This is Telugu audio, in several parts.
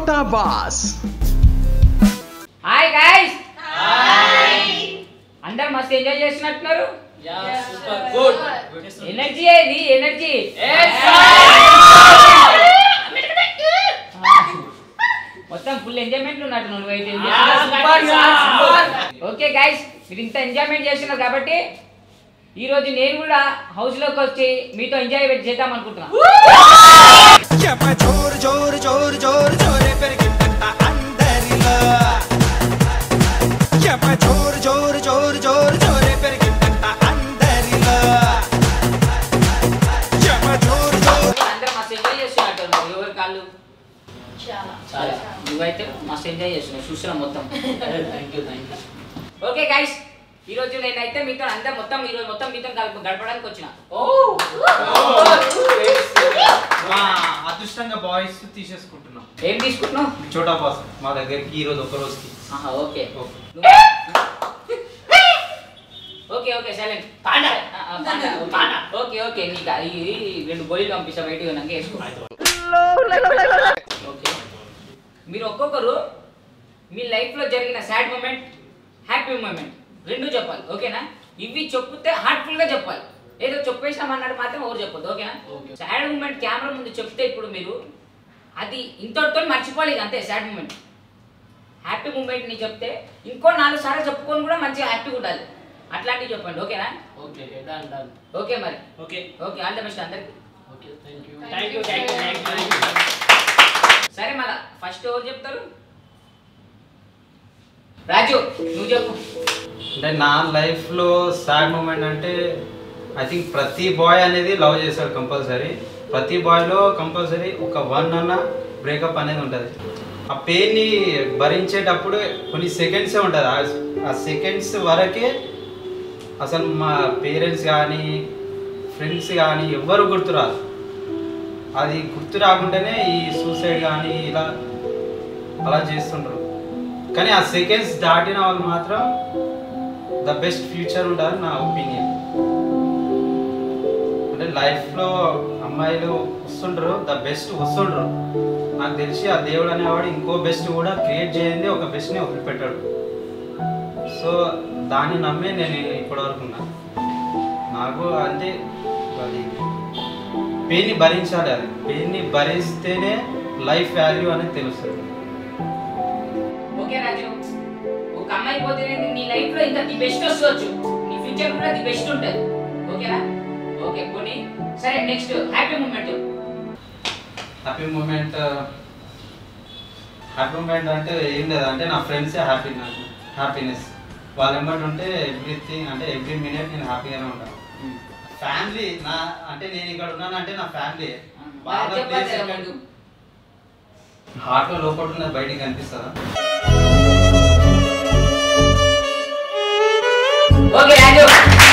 छोटा बास హాయ్ గాయ్స్ అందరు మస్తు ఎంజాయ్ చేస్తున్నట్టున్నారు గుడ్ ఎనర్జీ ఇది ఎనర్జీ మొత్తం ఫుల్ ఎంజాయ్మెంట్ ఉన్నట్టు నువ్వు అయితే ఓకే గైస్ మీరు ఇంత ఎంజాయ్మెంట్ చేస్తున్నారు కాబట్టి ఈ రోజు నేను కూడా హౌస్ లోకి వచ్చి మీతో ఎంజాయ్ చేద్దాం అనుకుంటున్నా చెప్ప జోరు జోరు జోరు జోరు జోరే పెరిగిందంట అందరిలో చెప్ప జోరు జోరు జోరు జోరు జోరే పెరిగిందంట అందరిలో చెప్ప జోరు జోరు అందరూ మస్తు ఎంజాయ్ చేస్తున్నట్టు ఎవరి కాళ్ళు చాలా నువ్వైతే మస్తు ఎంజాయ్ చేస్తున్నావు చూస్తున్నావు మొత్తం thank you thank you okay guys ఈ రోజు నేనైతే మీతో అందరూ మొత్తం ఈ రోజు మొత్తం మీతో గడప- గడపడానికి వచ్చిన మా అదృష్టంగా బాయ్స్ తీసేసుకుంటున్నాం ఏం తీసుకుంటున్నావు చోటా బాస్ మా దగ్గరికి ఈ రోజు ఒక రోజుకి ఆహా, okay okay. Okay okay silent panda ఆ, ఆ, పాండా, పాండా. ఓకే ఓకే నీకు ఆ- ఈ ఈ రెండు గోళీలు పంపిస్తా బయటికి పోయినాక వేసుకో ఓకే మీరు ఒక్కొక్కరు మీ లైఫ్లో జరిగిన సాడ్ మూమెంట్ హ్యాపీ మూమెంట్ రెండు చెప్పాలి ఓకేనా ఇవి చెప్తే హార్ట్ఫుల్గా చెప్పాలి ఏదో చెప్పేసామన్నాడు మాత్రం ఎవరు చెప్పొద్దు ఓకేనా Okay. సాడ్ మూమెంట్ కెమెరా ముందు చెప్తే ఇప్పుడు మీరు అది ఇంతటితో మర్చిపోలేదు అంతే సాడ్ మూమెంట్ హ్యాపీ మూమెంట్ ని చెప్తే ఇంకో నాలుగు సార్లు చెప్పుకొని కూడా మంచిగా హ్యాపీగా ఉండాలి అట్లాంటివి చెప్పండి ఓకేనా ఓకే డన్ డన్ ఓకే మరి okay okay all the best అందరికి okay thank you thank you thank you thank you సరే మళ్ళా ఫస్ట్ ఎవరు చెప్తారు రాజు నువ్వు చెప్పు అంటే నా లైఫ్లో సాడ్ మూమెంట్ అంటే ఐ థింక్ ప్రతి బాయ్ అనేది లవ్ చేస్తాడు కంపల్సరీ ప్రతి బాయ్లో కంపల్సరీ ఒక వన్ అన్న బ్రేకప్ అనేది ఉంటుంది ఆ పెయిన్ని భరించేటప్పుడు కొన్ని సెకండ్సే ఉంటుంది ఆ- ఆ సెకండ్స్ వరకే అసలు మా పేరెంట్స్ కానీ ఫ్రెండ్స్ కానీ ఎవ్వరు గుర్తురాదు అది గుర్తు రాకుండానే ఈ సూసైడ్ కానీ ఇలా అలా చేస్తుంటారు కానీ ఆ సెకండ్స్ దాటిన వాళ్ళు మాత్రం ద బెస్ట్ ఫ్యూచర్ ఉండాలని నా ఒపీనియన్ అంటే లైఫ్లో అమ్మాయిలు వస్తుండ్రు ద బెస్ట్ వస్తుండ్రు నాకు తెలిసి ఆ దేవుడు అనేవాడు ఇంకో బెస్ట్ కూడా క్రియేట్ చేయండి ఒక బెస్ట్ని వదిలిపెట్టాడు సో దాన్ని నమ్మే నేను ఇప్పటివరకు ఉన్నా నాకు అంటే అది పెయిన్ని భరించాలి అది పెయిన్ని భరిస్తేనే లైఫ్ వాల్యూ అనేది తెలుస్తుంది ఓకే రాజు ఒక అమ్మాయి పోతే నీ లైఫ్ లో ఇంకా ది బెస్ట్ వస్తుంది నీ ఫ్యూచర్ కూడా ది బెస్ట్ ఉంటుంది ఓకేనా ఓకే పోనీ సరే next happy moment happy moment happy moment అంటే ఏం లేదు అంటే నా ఫ్రెండ్సే హ్యాపీ హ్యాపీనెస్ వాళ్ళు ఏమంటే ఉంటే ఎవ్రీథింగ్ అంటే ఎవ్రీ మినిట్ నేను హ్యాపీగానే ఉంటాను ఫ్యామిలీ నా అంటే నేను ఇక్కడ ఉన్నాను అంటే నా ఫ్యామిలీ వాళ్ళ ప్లేస్ హార్ట్ లో లోపల ఉన్నది బయటికి కనిపిస్తుందా ఓకే రాజు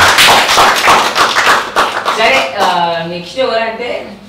సరే నెక్స్ట్ ఎవరంటే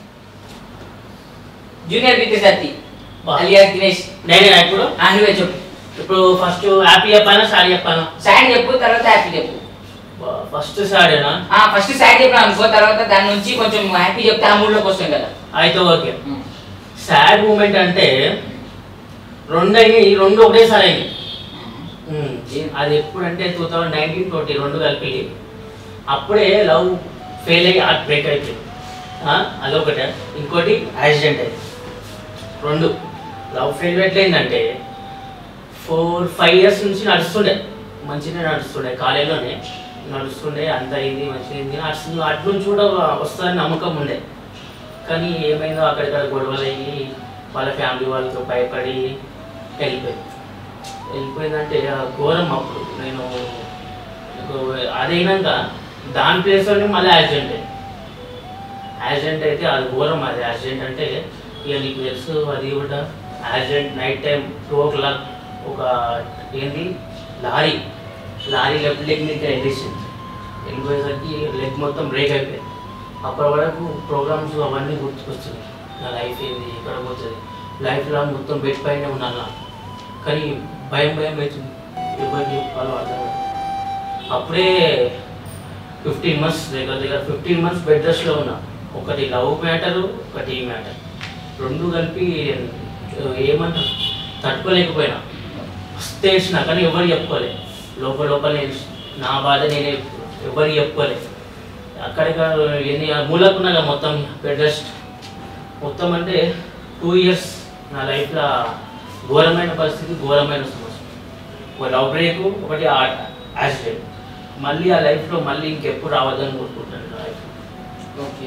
జూనియర్ విద్యార్థి అలియాస్ దినేష్ నేనే ఇప్పుడు ఆ, నువ్వే చెప్పు ఇప్పుడు ఫస్ట్ హ్యాపీ చెప్పానా సారీ చెప్పానా సాడ్ చెప్పు తర్వాత హ్యాపీ చెప్పు ఫస్ట్ సాడేనా ఆ ఫస్ట్ సాడ్ చెప్పినా అనుకో తర్వాత దాని నుంచి కొంచెం హ్యాపీ చెప్తే ఆ మూడ్లోకి వస్తాం కదా అయితే ఓకే సాడ్ మూమెంట్ అంటే రెండు అయినాయి రెండు ఒకటేసారి అయినాయి ఉమ్, అది ఎప్పుడంటే టూ థౌజండ్ నైన్టీన్ ట్వంటీ రెండు కలిపి అప్పుడే లవ్ ఫెయిల్ అయ్యి హార్ట్ బ్రేక్ అయిపోయింది ఆ, అదొకటే ఇంకోటి యాక్సిడెంట్ అయింది రెండు లవ్ ఫెయిల్ ఎట్లయిందంటే ఫోర్ ఫైవ్ ఇయర్స్ నుంచి నడుస్తుండే మంచిగా నడుస్తుండే కాలేజీలోనే నడుస్తుండే అంత అయింది మంచిగా అయింది నడుస్తుంది అటు నుంచి కూడా వస్తుందని నమ్మకం ఉండే కానీ ఏమైందో అక్కడిక్కడ గొడవలు అయ్యి వాళ్ళ ఫ్యామిలీ వాళ్ళతో భయపడి వెళ్ళిపోయింది వెళ్ళిపోయిందంటే ఆ ఘోరం అప్పుడు నేను ఒక- అదైనాక దాని ప్లేస్లోనే మళ్ళీ యాక్సిడెంట్ అయింది యాక్సిడెంట్ అయితే అది ఘోరం అది యాక్సిడెంట్ అంటే ఇక నీకు తెలుసు అది కూడా accident night time two o'clock ఒక ఏంటి లారీ లారీ లెఫ్ట్ లెగ్ మీద వెళ్ళేసింది వెళ్ళిపోయేసరికి లెగ్ మొత్తం బ్రేక్ అయిపోయింది అప్పటి వరకు ప్రోగ్రామ్స్ అవన్నీ గుర్తుకొస్తుంది నా లైఫ్ ఏంది ఎక్కడ పోతుంది లైఫ్ లాంగ్ మొత్తం బెడ్ పైన ఉన్నాను నా. కానీ భయం భయం అవుతుంది ఎవరికి చెప్పాలో అర్థం కాదు. అప్పుడే ఫిఫ్టీన్ మంత్స్ దగ్గర దగ్గర ఫిఫ్టీన్ మంత్స్ బెడ్ రెస్ట్లో ఉన్నా ఒకటి లవ్ మ్యాటర్ ఒకటి ఈ మ్యాటర్ రెండు కలిపి ఏమంటారు తట్టుకోలేకపోయినా వస్తే ఏడ్చిన కానీ ఎవరు చెప్పుకోలే లోపల లోపల నేను నా బాధ నేను ఎవరికి చెప్పుకోలే అక్కడిక్కడ ఎన్ని మూలకున్నా మొత్తం బెడ్ రెస్ట్ మొత్తం అంటే టూ ఇయర్స్ నా లైఫ్లో ఘోరమైన పరిస్థితి ఘోరమైన సమస్య ఒక లవ్ బ్రేక్ ఒకటి యాక్సిడెంట్ మళ్ళీ ఆ లైఫ్లో మళ్ళీ ఇంకెప్పుడు రావద్దని కోరుకుంటాను నా life okay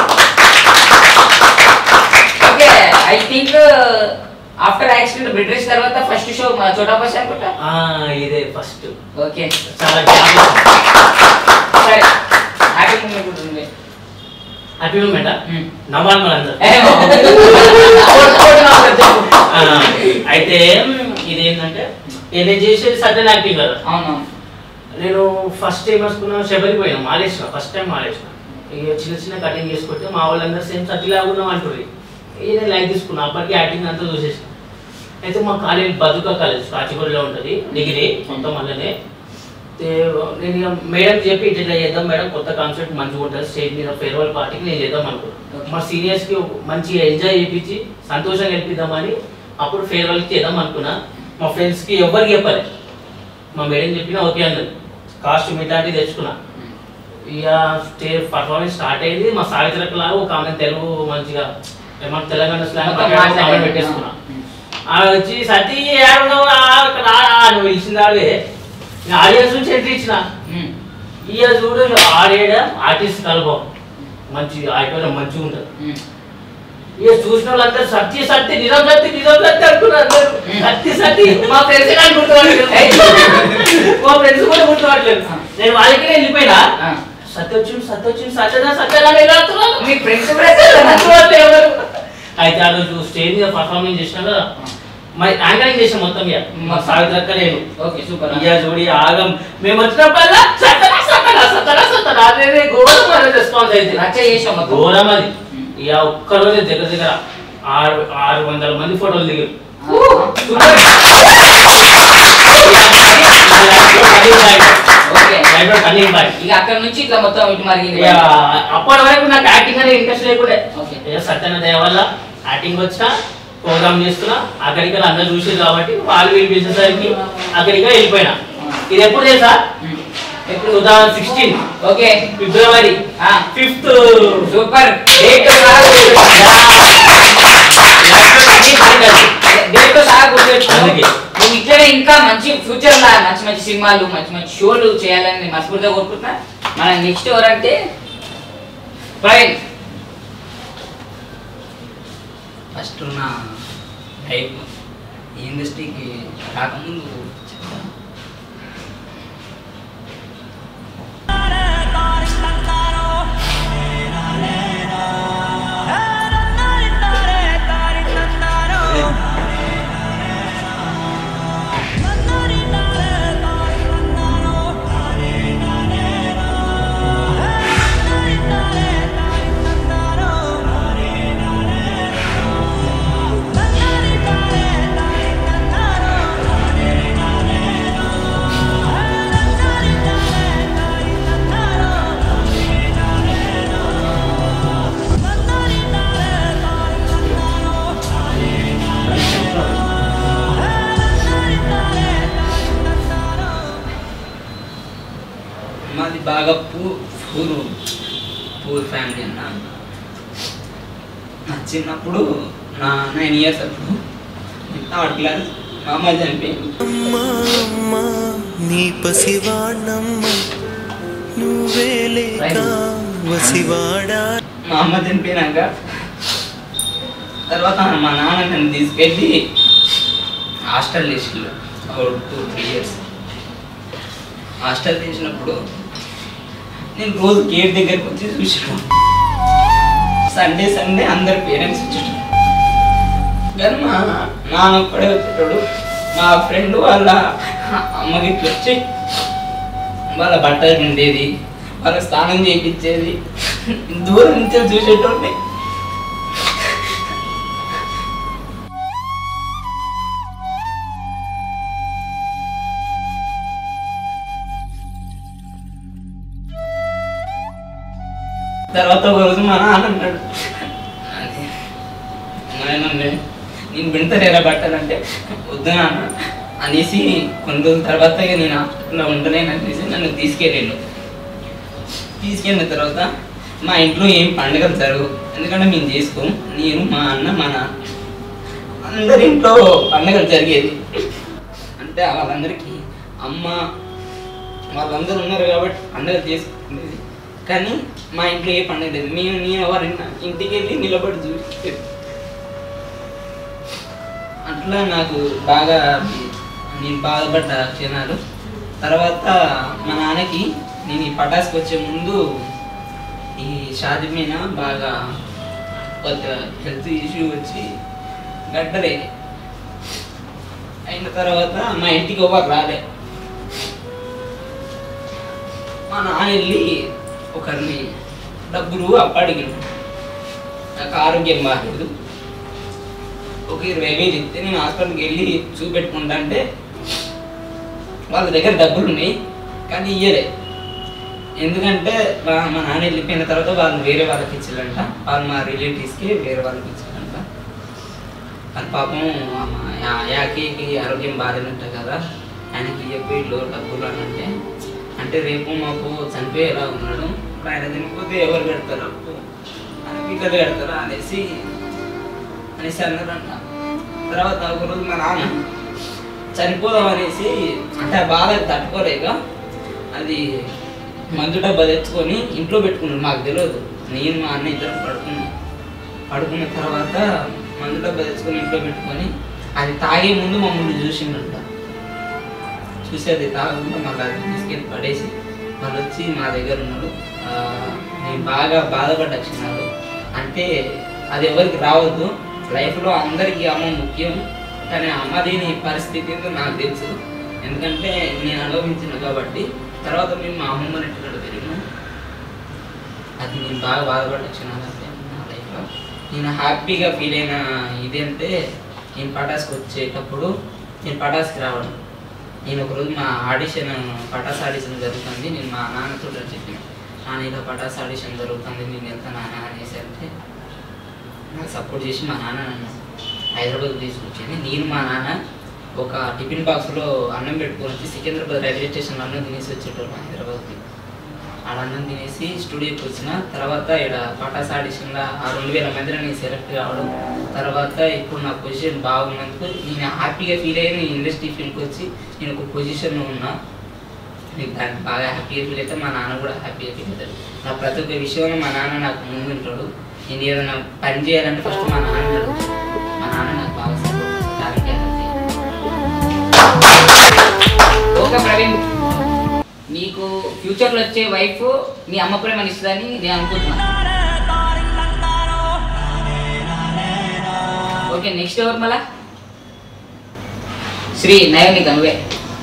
okay I think after accident bed rest తర్వాత ఫస్ట్ షో మా చోటా బస్ అనుకుంటా ఇదే ఫస్ట్ ఓకే చాలా gap సరే హ్యాపీ మూమెంట్ ఉంటుంది హ్యాపీ మూమెంటా Hmm. నవ్వాలి మనందరూ ఏ, కోట్- కోట్ నా ఒకటి చెప్పు. ఆ, అయితే ఇది ఏంటంటే నేను చేసేది సడన్ యాక్టింగ్ కదా అవునవును నేను ఫస్ట్ టైం వేసుకున్నా శబరికి పోయినా మాలేసిన ఫస్ట్ టైం మాలేసిన ఇక చిన్న చిన్న కటింగ్ చేసుకుంటే మా వాళ్ళందరూ సేమ్ సతిలాగా ఉన్నాం అంటారు ఇక నేను లైక్ తీసుకున్నా అప్పటికి యాక్టింగ్ అంతా చూసేసిన అయితే మా కాలేజ్ బతుక కాలేజ్ కాచిగూడలో ఉంటుంది డిగ్రీ మొత్తం వల్లనే నేను ఇక మేడం చెప్పి ఇట్లా చేద్దాం మేడం కొత్త కాన్సెప్ట్ మంచిగా ఉంటుంది స్టేజ్ మీద ఫేర్వెల్ పార్టీకి నేను చేద్దాం అనుకున్నాను మా సీనియర్స్కి మంచిగా ఎంజాయ్ చేయించి సంతోషంగా గెలిపిద్దామని అప్పుడు ఫేర్వెల్కి చేద్దాం అనుకున్నా మా ఫ్రెండ్స్కి ఎవరికి చెప్పాలి మా మేడం చెప్పిన ఓకే అన్నది కాస్ట్యూమ్ ఇట్లాంటివి తెచ్చుకున్నా ఇక స్టేజ్ పర్ఫార్మెన్స్ స్టార్ట్ అయింది మా సావిత్రికి లాగా ఒక ఆమె తెలుగు మంచిగా ఏమన్నా తెలంగాణ స్లాంగ్ మొత్తం మాట్లాడే ఒక ఆమె మాట్లాడే. పెట్టేసుకున్నా ఆమె వచ్చి సతీ ఏడున్నావు రా, ఇక్కడ రా, రా అని పిలిచిందాడే ఆడియన్స్ నుంచి ఎంట్రీ ఇచ్చిన ఉమ్. ఇక చూడు ఆడేడ ఆర్టిస్ట్ కలపం మంచి ఆడిపోయిన మంచిగా ఉంటుంది ఉమ్. ఇక చూసిన వాళ్ళందరూ సత్య సత్య నిజం సత్య నిజం సత్య అనుకున్నారు అందరూ సత్య సత్య మా ఫ్రెండ్స్ కానీ గుర్తుపట్టలేదు మా ఫ్రెండ్స్ కూడా గుర్తుపట్టలేదు నేను వాళ్ళకి వెళ్ళిపోయినా ఆ. సత్య వచ్చింది సత్య వచ్చింది సత్యదా సత్యదా ఎలా వస్తున్నారు? మీ ఫ్రెండ్స్ కూడా చేస్తారా? గుర్తుపట్టలేదు ఎవరు. అయితే ఆ రోజు స్టేజ్ మీద పర్ఫార్మెన్స్ చేసినా కదా మా యాంకరింగ్ చేసిన మొత్తం ఇక మా సావిత్రక్క నేను ఓకే సూపర్ ఇక చూడి ఆగం మేము వచ్చినప్పుడల్లా సత్తరా సత్తరా సత్తరా సత్తరా అదే ఘోరమైన రెస్పాన్స్ అయితే రచ్చ చేసాం మొత్తం. ఘోరం అది ఇక ఒక్కరోజు దగ్గర దగ్గర ఆరు ఆరు వందల మంది ఫోటోలు దిగారు ఓకే టర్నింగ్ పాయింట్ ఇక అక్కడ నుంచి ఇట్లా మొత్తం ఇటు మరిగింది ఇక అప్పటి వరకు నాకు యాక్టింగ్ అనేది ఇంట్రెస్ట్ లేకుండే ఓకే. ఇక సత్యన దయ వల్ల యాక్టింగ్ వచ్చినా ప్రోగ్రామ్ చేస్తున్నా అక్కడికి వెళ్ళి అందరూ చూసేది కాబట్టి వాళ్ళు వీళ్ళు పిలిచేసరికి అక్కడికి వెళ్ళిపోయినా ఇది ఎప్పుడు తెలుసా um. Two thousand sixteen okay February ఆ. ఫిఫ్త్ సూపర్ డేట్ సహా డేట్ సహా గుర్తుపెట్టుకో. అందుకే. నువ్వు ఇట్లనే ఇంకా మంచి ఫ్యూచర్ లా మంచి మంచి సినిమాలు మంచి మంచి షోలు చేయాలని నేను మనస్ఫూర్తిగా కోరుకుంటున్నా మన నెక్స్ట్ ఎవరంటే ప్రవీణ్ ఫస్ట్ నా లైఫ్ ఈ ఇండస్ట్రీకి రాకముందు చెప్తా మాది బాగా పూ పూర్ పూర్ ఫ్యామిలీ అన్న నా చిన్నప్పుడు నా నైన్ ఇయర్స్ అప్పుడు థర్డ్ క్లాస్ మా అమ్మ చనిపోయింది అమ్మా అమ్మా నీ పసివాణమ్మ నువ్వే లేక వసివాడా మా అమ్మ చనిపోయినాక తర్వాత మా నాన్న నన్ను తీసుకెళ్ళి హాస్టల్ వేసిళ్ళు ఒక టూ త్రీ ఇయర్స్ హాస్టల్ వేసినప్పుడు నేను రోజు గేట్ దగ్గరికి వచ్చి చూసాను సండే సండే అందరు పేరెంట్స్ వచ్చేటోడు కానీ మా నాన్న ఒక్కడే వచ్చేటోడు మా ఫ్రెండ్ వాళ్ళ అమ్మకి ఇట్లా వచ్చి వాళ్ళ బట్టలు పిండేది వాళ్ళ స్నానం చేయించేది దూరం నుంచి చూసేటోడిని తర్వాత ఒక రోజు మా నాన్న అన్నాడు అది నాయనన్నే నేను వింటలేరా బట్టలు అంటే వద్దు నాన్న అనేసి కొన్ని రోజుల తర్వాత ఇక నేను హాస్పిటల్లో ఉండలేను అనేసి నన్ను తీసుకెళ్ళాను తీసుకెళ్ళిన తర్వాత మా ఇంట్లో ఏం పండుగలు జరగవు ఎందుకంటే మేము చేసుకోం నేను మా అన్న మా నాన్న అందరి ఇంట్లో పండుగలు జరిగేది అంటే వాళ్ళందరికీ అమ్మ వాళ్ళందరూ ఉన్నారు కాబట్టి పండుగ చేసుకునేది కానీ మా ఇంట్లో ఏ పండుగ లేదు మేము నేను ఎవరైనా ఇంటికి వెళ్ళి నిలబడి చూసి అట్లా నాకు బాగా నేను బాధపడ్డ క్షణాలు తర్వాత మా నాన్నకి నేను ఈ పటాస్కి వచ్చే ముందు ఈ షాది మీద బాగా కొంత హెల్త్ ఇష్యూ వచ్చి గడ్డలే అయిన తర్వాత మా ఇంటికి ఎవరు రాలే మా నాన్న వెళ్ళి ఒకరిని డబ్బులు అప్పడిగిండు నాకు ఆరోగ్యం బాగాలేదు ఒక ఇరవై వేలు ఇస్తే నేను హాస్పిటల్కి వెళ్ళి చూపెట్టుకుంటా అంటే వాళ్ళ దగ్గర డబ్బులు ఉన్నాయి కానీ ఇయ్యలే ఎందుకంటే మా మా నాన్న వెళ్ళిపోయిన తర్వాత వాళ్ళు వేరే వాళ్ళకి ఇచ్చారంట వాళ్ళు మా రిలేటివ్స్కి వేరే వాళ్ళకి ఇచ్చారంట కానీ పాపం మా యా- యాకి ఆరోగ్యం బాగాలేదంట కదా ఆయనకి ఇవ్వపోయిట్లు డబ్బులు అని అంటే అంటే రేపు మాకు చనిపోయేలా ఉన్నాడు ఇప్పుడు ఆయన చనిపోతే ఎవరు కడతారు అప్పు ఆయన పిల్లలు కడతారా అనేసి అనేసి అన్నారంట తర్వాత ఒక రోజు మా నాన్న చనిపోదాం అనేసి అంటే ఆ బాధ తట్టుకోలేక అది మందు డబ్బా తెచ్చుకొని ఇంట్లో పెట్టుకున్నాడు మాకు తెలియదు నేను మా అన్న ఇద్దరం పడుకున్నాం పడుకున్న తర్వాత మందు డబ్బా తెచ్చుకొని ఇంట్లో పెట్టుకొని అది తాగే ముందు మమ్మల్ని చూసిండంట చూసి అది తాగకుండా మళ్ళీ అది తీసుకెళ్ళి పడేసి మళ్ళీ వచ్చి మా దగ్గర ఉన్నాడు ఆ, నేను బాగా బాధపడ్డ క్షణాలు అంటే అది ఎవరికి రావద్దు లైఫ్లో అందరికీ అమ్మ ముఖ్యం కానీ అమ్మది నీ పరిస్థితి ఏంటో నాకు తెలుసు ఎందుకంటే నేను అనుభవించిన కాబట్టి తర్వాత మేము మా అమ్మమ్మని ఇంటికాడ తిరిగినాం అది నేను బాగా బాధపడ్డ క్షణాలు అంటే నా లైఫ్లో నేను హ్యాపీగా ఫీల్ అయిన ఇది అంటే నేను పటాస్కి వచ్చేటప్పుడు నేను పటాస్కి రావడం నేను ఒకరోజు మా ఆడిషన్ పటాస్ ఆడిషన్ జరుగుతుంది నేను మా నాన్నతో చెప్పిన నాన్న ఇలా పటాస్ ఆడిషన్ జరుగుతుంది నేను వెళ్తాను నాన్న అనేసి అంటే నాకు సపోర్ట్ చేసి మా నాన్న నన్ను హైదరాబాద్ తీసుకొచ్చింది నేను మా నాన్న ఒక టిఫిన్ బాక్స్లో అన్నం పెట్టుకొని వచ్చి సికింద్రాబాద్ రైల్వే స్టేషన్లో అన్నం తినేసి వచ్చేటోళ్ళు హైదరాబాద్కి ఆడ అన్నం తినేసి స్టూడియోకి వచ్చిన తర్వాత ఇక్కడ పటాస్ ఆడిషన్లో ఆ రెండు వేల మందిలో నేను సెలెక్ట్ కావడం తర్వాత ఇప్పుడు నా పొజిషన్ బాగున్నందుకు నేను హ్యాపీగా ఫీల్ అయ్యి నేను ఇండస్ట్రీ ఫీల్డ్కి వచ్చి నేను ఒక పొజిషన్లో ఉన్నా నేను దానికి బాగా హ్యాపీగా ఫీల్ అయితే మా నాన్న కూడా హ్యాపీగా ఫీల్ అవుతాడు నా ప్రతి ఒక్క విషయంలో మా నాన్న నాకు ముందు ఉంటాడు నేను ఏదైనా పని చేయాలంటే ఫస్ట్ మా నాన్న అడుగుతాను మా నాన్న నాకు బాగా సపోర్ట్ దానికి హ్యాపీ ఓకే ప్రవీణ్ నీకు ఫ్యూచర్లో వచ్చే వైఫ్ నీ అమ్మ ప్రేమని ఇస్తుందని నేను అనుకుంటున్నాను ఓకే నెక్స్ట్ ఎవరు మళ్ళా శ్రీ నయోనిక నువ్వే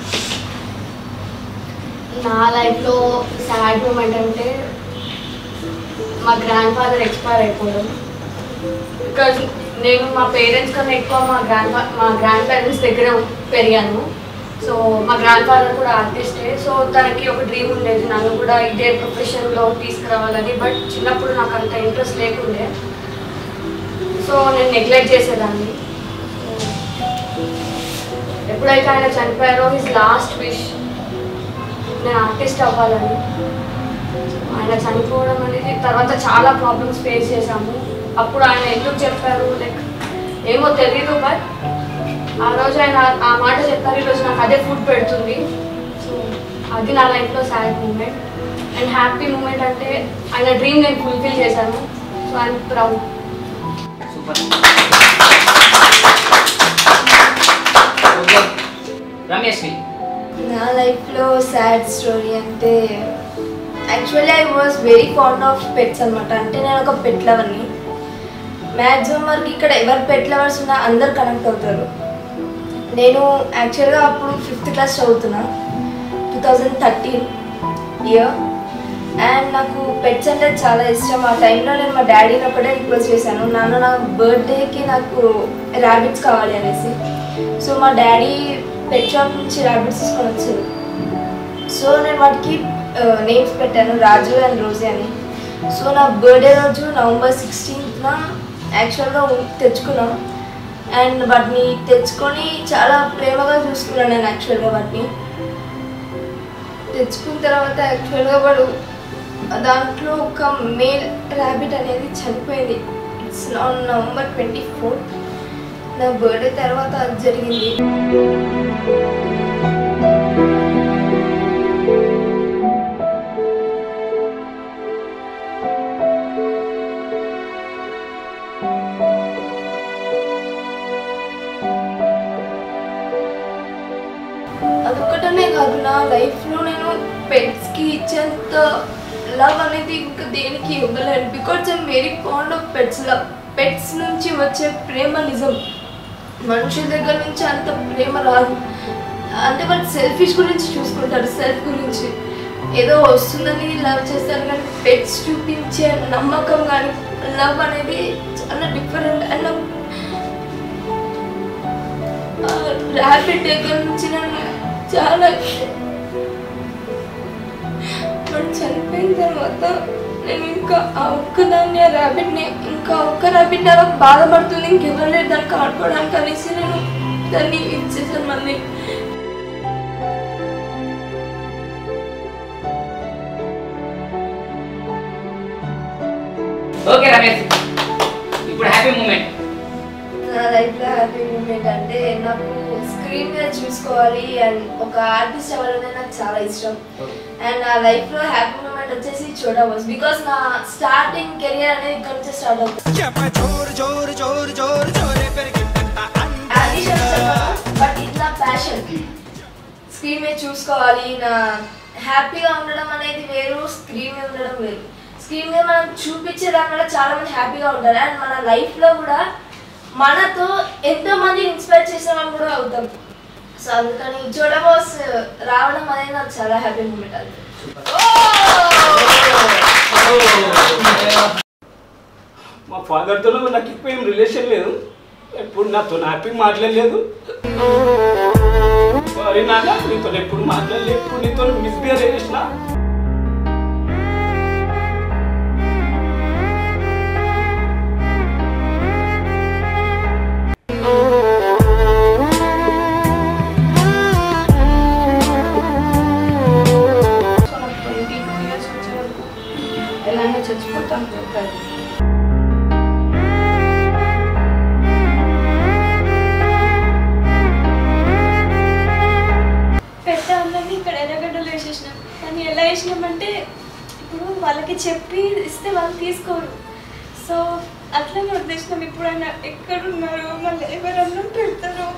నా లైఫ్లో సాడ్ మూమెంట్ అంటే మా గ్రాండ్ ఫాదర్ ఎక్స్పైర్ అయిపోవడం బికాజ్ నేను మా పేరెంట్స్ కన్నా ఎక్కువ మా గ్రాండ్ మా గ్రాండ్ పేరెంట్స్ దగ్గర పెరిగాను సో మా గ్రాండ్ ఫాదర్ కూడా ఆర్టిస్టే సో తనకి ఒక డ్రీమ్ ఉండేది నన్ను కూడా ఇదే ప్రొఫెషన్లో తీసుకురావాలని బట్ చిన్నప్పుడు నాకు అంత ఇంట్రెస్ట్ లేకుండే సో నేను నెగ్లెక్ట్ చేసేదాన్ని ఎప్పుడైతే ఆయన చనిపోయారో హిజ్ లాస్ట్ విష్ నేను ఆర్టిస్ట్ అవ్వాలని ఆయన చనిపోవడం అనేది తర్వాత చాలా ప్రాబ్లమ్స్ ఫేస్ చేశాము అప్పుడు ఆయన ఎందుకు చెప్పారు లైక్ ఏమో తెలీదు బట్ ఆ రోజు ఆయన ఆ మాట చెప్పారు ఈరోజు నాకు అదే ఫుడ్ పెడుతుంది సో అది నా లైఫ్లో sad moment and happy moment అంటే ఆయన డ్రీమ్ నేను ఫుల్ఫిల్ చేశాను so I'm proud super okay Ramesh Sri నా లైఫ్లో సాడ్ స్టోరీ అంటే actually I was very fond of pets అనమాట అంటే నేను ఒక పెట్ లవర్ని మ్యాక్సిమం వరకు ఇక్కడ ఎవరు పెట్ లవర్స్ ఉన్నా అందరు కనెక్ట్ అవుతారు నేను యాక్చువల్గా అప్పుడు ఫిఫ్త్ క్లాస్ చదువుతున్నా two thousand thirteen year and నాకు పెట్స్ అంటే చాలా ఇష్టం ఆ టైంలో నేను మా డాడీని ఒకటే రిక్వెస్ట్ చేశాను నాన్న నా బర్త్డేకి నాకు ర్యాబిట్స్ కావాలి అనేసి సో మా డాడీ పెట్ షాప్ నుంచి ర్యాబిట్స్ తీసుకొని వచ్చారు సో నేను వాటికి నేమ్స్ పెట్టాను రాజు అండ్ రోజీ అని సో నా బర్త్డే రోజు నవంబర్ సిక్స్టీన్త్న యాక్చువల్గా తెచ్చుకున్నాను అండ్ వాటిని తెచ్చుకొని చాలా ప్రేమగా చూసుకున్నాను నేను యాక్చువల్గా వాటిని తెచ్చుకున్న తర్వాత యాక్చువల్గా వాడు దాంట్లో ఒక మేల్ ర్యాబిట్ అనేది చనిపోయింది it's on November twenty fourth నా బర్త్డే తర్వాత అది జరిగింది అదొక్కటనే కాదు నా లైఫ్లో నేను పెట్స్కి ఇచ్చేంత లవ్ అనేది ఇంకా దేనికి ఇవ్వలేను because I'm very fond of pets love pets నుంచి వచ్చే ప్రేమ నిజం మనుషుల దగ్గర నుంచి అంత ప్రేమ రాదు అంటే వాళ్ళు సెల్ఫిష్ గురించి చూసుకుంటారు సెల్ఫ్ గురించి ఏదో వస్తుందని లవ్ చేస్తారు కానీ పెట్స్ చూపించే నమ్మకం కానీ లవ్ అనేది చాలా డిఫరెంట్ అండ్ ర్యాపిడ్ దగ్గర నుంచి నన్ను చాలా వాడు చనిపోయిన తర్వాత నేను ఇంకా ఆ ఒక్కదాన్ని ఆ ర్యాబిట్ని ఇంకా ఒక్క ర్యాబిట్ అలా బాధపడుతుంది ఇంకెవరు లేదు దానికి ఆడుకోవడానికి అనేసి నేను దాన్ని ఇచ్చేసాను మళ్ళీ ఓకే రమేష్ ఇప్పుడు హ్యాపీ మూమెంట్ నా లైఫ్లో హ్యాపీ మూమెంట్ అంటే నాకు స్క్రీన్ మీద చూసుకోవాలి అండ్ ఒక ఆర్టిస్ట్ అవ్వాలనే నాకు చాలా ఇష్టం అండ్ నా లైఫ్లో హ్యాపీ మూమెంట్ వచ్చేసి చోటా బాస్ బికాస్ నా స్టార్టింగ్ కెరియర్ అనేది ఇక్కడ నుంచే స్టార్ట్ అవుతుంది ఎప్ప జోరు జోరు జోరు జోరు జోరే పెరిగిందంట అందరిలో బట్ ఇది నా ప్యాషన్ స్క్రీన్ మీద చూసుకోవాలి నా హ్యాపీగా ఉండడం అనేది వేరు స్క్రీన్ మీద ఉండడం వేరు స్క్రీన్ మీద మనం చూపించే దాని వల్ల చాలా మంది హ్యాపీగా ఉంటారు అండ్ మన లైఫ్లో కూడా మనతో ఎంతో మంది ఇన్స్పైర్ చేసిన వాళ్ళు కూడా అవుతాం సో అందుకని జోడ బాస్ రావడం అనేది నాకు చాలా హ్యాపీ మూమెంట్ అది మా ఫాదర్తో నాకు ఎక్కువ ఏం రిలేషన్ లేదు ఎప్పుడు నాతో హ్యాపీ మాట్లాడలేదు సారీ నాన్న నీతో ఎప్పుడు మాట్లాడలేదు ఎప్పుడు నీతో మిస్బిహేవ్ చేసిన సో నాకు ట్వంటీ టూ ఇయర్స్ వచ్చే వరకు ఎలాగో చచ్చిపోతాను చెప్పారు పెద్ద అందరినీ ఇక్కడ ఎర్రగడ్డలు వేసేసినాం కానీ ఎలా వేసినామంటే ఇప్పుడు వాళ్ళకి చెప్పి ఇస్తే వాళ్ళు తీసుకోరు సో అట్లనే వదిలేసినాం ఇప్పుడైనా ఎక్కడున్నారు మళ్ళీ ఎవరన్నా పెడతారు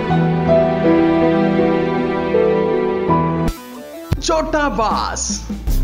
Chota Boss.